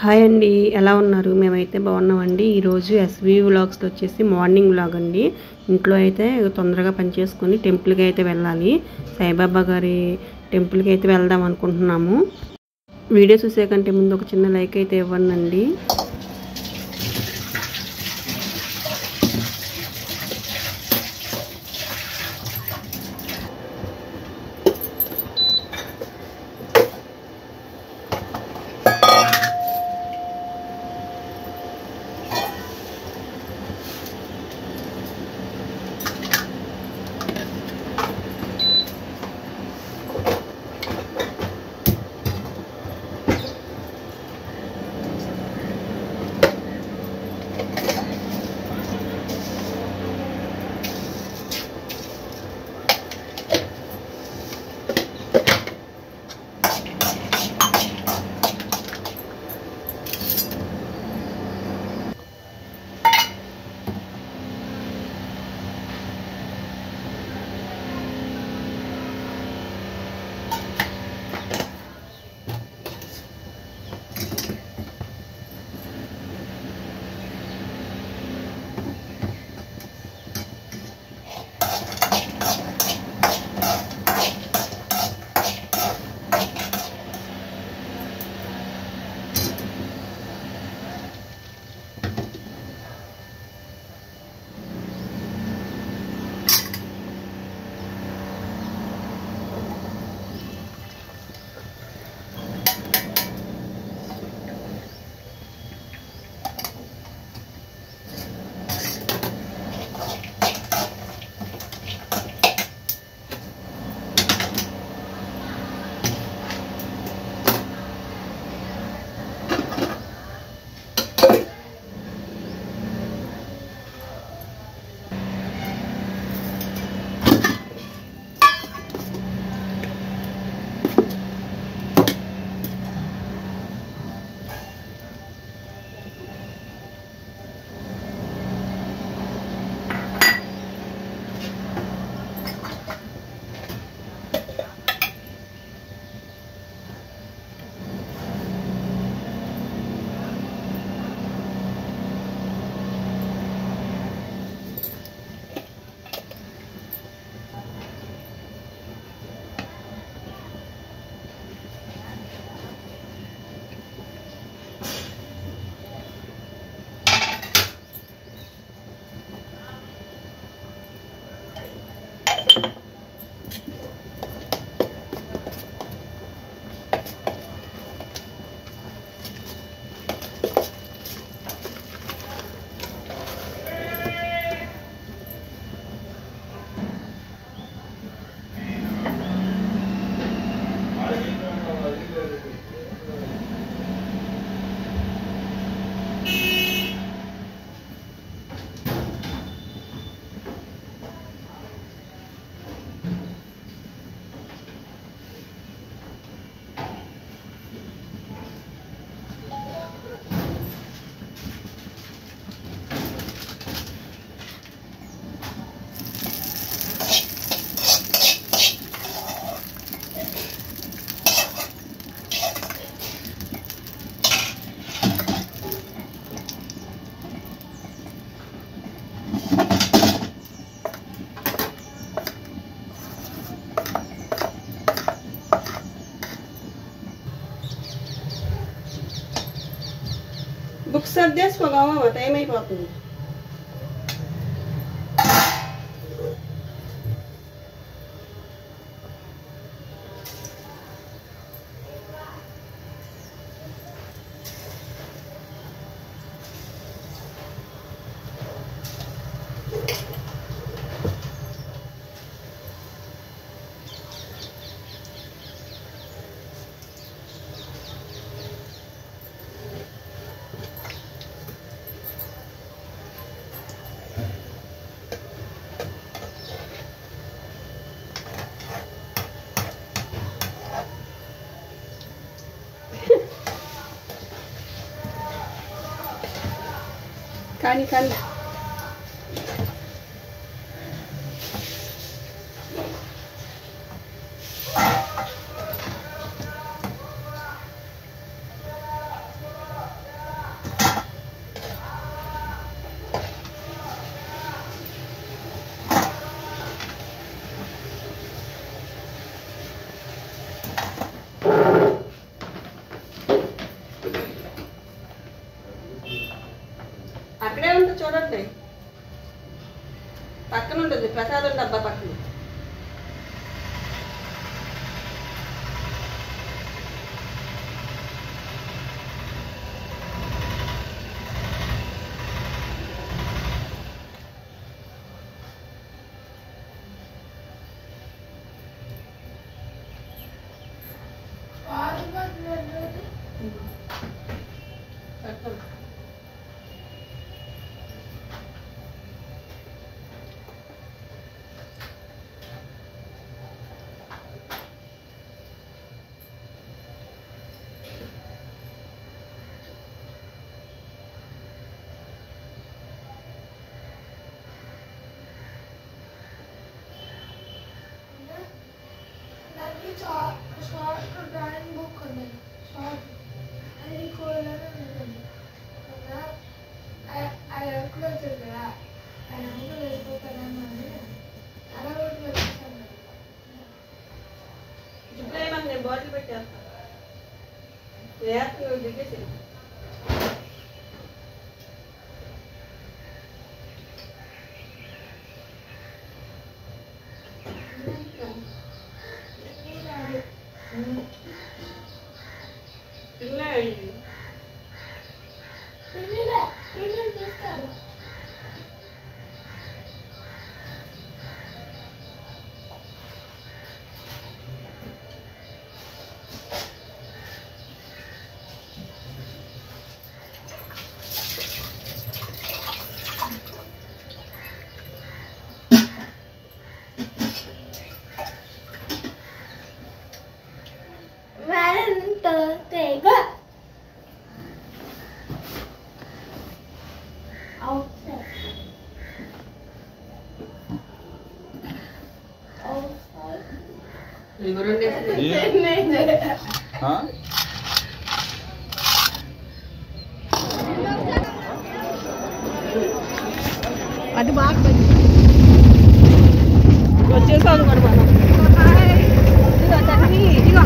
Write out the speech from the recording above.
Hi అండి ఎలా ఉన్నారు మేమైతే బాగున్నామండి ఈరోజు ఎస్వి వ్లాగ్స్లో వచ్చేసి మార్నింగ్ వ్లాగ్ అండి ఇంట్లో అయితే తొందరగా పని చేసుకొని టెంపుల్కి అయితే వెళ్ళాలి సాయిబాబా గారి టెంపుల్కి అయితే వెళ్దాం అనుకుంటున్నాము వీడియో చూసే కంటే ముందు ఒక చిన్న లైక్ అయితే ఇవ్వండి బుక్స్ సర్దేసుకోగా టైం అయిపోతుంది కానీ కానీ చూడండి పక్కన ఉంటుంది ప్రసాదం డబ్బా పక్కన పెట్టండి. నాకు షార్ట్ షార్ట్ డ్రాయింగ్ బుక్ ఉంది షార్ట్ అది కూడా ఉంటుంది కదా అది ఎక్కడ వచ్చేది కదా ఆయన అంతా వెళ్ళిపోతాడని అలా కూడా వచ్చేసాను ఇప్పుడు ఏమన్నా నేను బాటిల్ పెట్టేస్తాను వేస్త దిగేసి పిల్ల పిల్లలే పిల్లలు తీస్తారు Thursday. Outside. Outside. ఇవి రెండు వేసి ఆ? అది బాగా వచ్చేసాను కూడా మనం ఇదిగో తల్లి, ఇదిగో